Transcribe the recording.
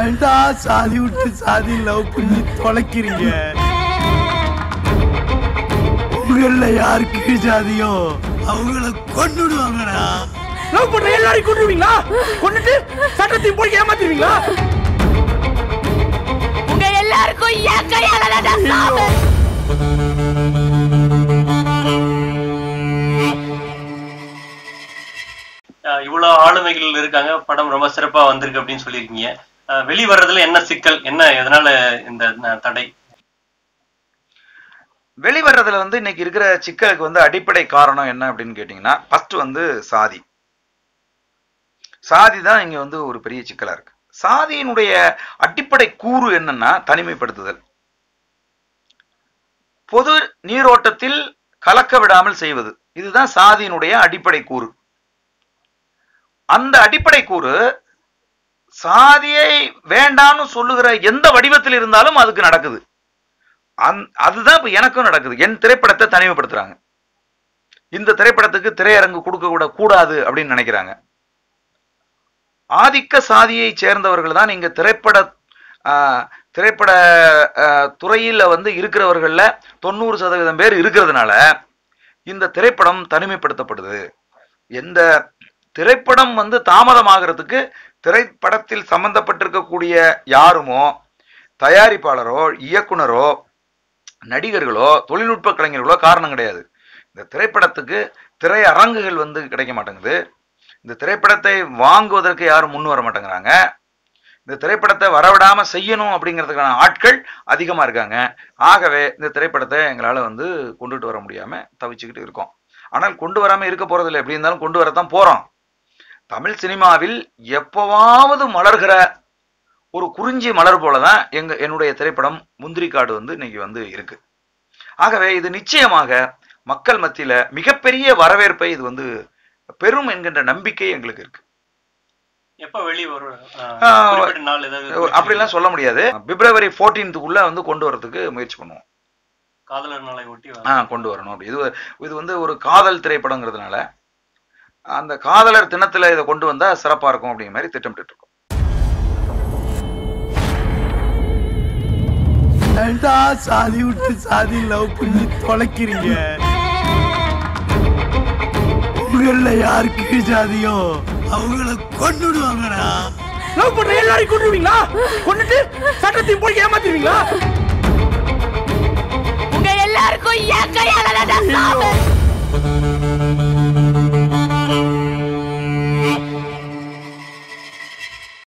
ஏன்டா சாதி விட்டு சாதி லவ் பண்ணி தொலைக்கிறீங்க உங்கள யாரு கீழ் ஜாதியோ அவங்கள கொன்னுடுவாங்கடா லவ் பண்ற எல்லாரையும் கொண்டுருவீங்களா கொண்டுட்டு சட்டத்தையும் போய் ஏமாத்திடுவீங்களா உங்க எல்லாருக்கும் என் கையால தான் சாவு அஹ் இவ்வளவு ஆளுமைகள் இருக்காங்க படம் ரொம்ப சிறப்பா வந்திருக்கு அப்படின்னு சொல்லியிருக்கீங்க அஹ் வெளி வர்றதுல என்ன சிக்கல் என்ன எதனால இந்த அஹ், தடை வெளிவர்றதுல வந்து இன்னைக்கு இருக்கிற சிக்கலுக்கு வந்து அடிப்படை காரணம் என்ன அப்படின்னு கேட்டீங்கன்னா ஃபர்ஸ்ட் வந்து சாதி சாதி தான் இங்க வந்து ஒரு பெரிய சிக்கலா இருக்கு சாதியினுடைய அடிப்படை கூறு என்னன்னா தனிமைப்படுத்துதல் பொது நீரோட்டத்தில் கலக்க விடாமல் செய்வது இதுதான் சாதியினுடைய அடிப்படை கூறு அந்த அடிப்படை கூறு சாதியை வேண்டாம்னு சொல்லுகிற எந்த வடிவத்தில் இருந்தாலும் அதுக்கு நடக்குது அந் அதுதான் இப்ப எனக்கும் நடக்குது என் திரைப்படத்தை தனிமைப்படுத்துறாங்க இந்த திரைப்படத்துக்கு திரையரங்கு கொடுக்க கூட கூடாது அப்படின்னு நினைக்கிறாங்க ஆதிக்க சாதியை சேர்ந்தவர்கள் தான் இங்க திரைப்பட ஆஹ், திரைப்பட ஆஹ், துறையில வந்து இருக்கிறவர்கள்ல தொண்ணூறு சதவீதம் பேர் இருக்கிறதுனால இந்த திரைப்படம் தனிமைப்படுத்தப்படுது எந்த திரைப்படம் வந்து தாமதமாகிறதுக்கு திரைப்படத்தில் சம்பந்தப்பட்டிருக்கக்கூடிய யாருமோ தயாரிப்பாளரோ இயக்குனரோ நடிகர்களோ தொழில்நுட்ப கலைஞர்களோ காரணம் கிடையாது இந்த திரைப்படத்துக்கு திரையரங்குகள் வந்து கிடைக்க மாட்டேங்குது இந்த திரைப்படத்தை வாங்குவதற்கு யாரும் முன் வர மாட்டேங்கிறாங்க இந்த திரைப்படத்தை வரவிடாம செய்யணும் அப்படிங்கிறதுக்கான ஆட்கள் அதிகமா இருக்காங்க ஆகவே இந்த திரைப்படத்தை எங்களால வந்து கொண்டுட்டு வர முடியாம தவிச்சுக்கிட்டு இருக்கோம் ஆனால் கொண்டு வராம இருக்க போறதில்லை எப்படி இருந்தாலும் கொண்டு வரத்தான் போறோம் தமிழ் சினிமாவில் எப்பவாவது மலர்கிற ஒரு குறிஞ்சி மலர் போலதான் எங்க என்னுடைய திரைப்படம் முந்திரிக்காடு வந்து இன்னைக்கு வந்து இருக்கு ஆகவே இது நிச்சயமாக மக்கள் மத்தியில மிகப்பெரிய வரவேற்பை இது வந்து பெரும் என்கின்ற நம்பிக்கை எங்களுக்கு இருக்கு எப்ப வெளி வரும் அஹ், ஆஹ், குறிப்பிட்ட நாள் ஏதாவது அப்படிலாம் சொல்ல முடியாது பிப்ரவரி 14th உள்ள வந்து கொண்டு வரதுக்கு முயற்சி பண்ணுவோம் காதலர் நாளை ஒட்டி ஆ கொண்டு வரணும் அப்படி இது இது வந்து ஒரு காதல் திரைப்படங்கிறதுனால அந்த காதலர் தினத்துல இதை கொண்டு வந்தா சிறப்பா இருக்கும் அப்படிங்கிற மாதிரி திட்டமிட்டு இருக்கோம் ஏன்டா சாதி விட்டு சாதி லவ் பண்ணி தொலைக்கிறீங்க உங்கள யாரு கீழ் ஜாதியோ அவங்கள கொன்னுடுவாங்கடா லவ் பண்ற எல்லாரையும் கொண்டுருவீங்களா கொண்டுட்டு சட்டத்தையும் போய் ஏமாத்திடுவீங்களா உங்க எல்லாருக்கும் என் கையால தான் சாவு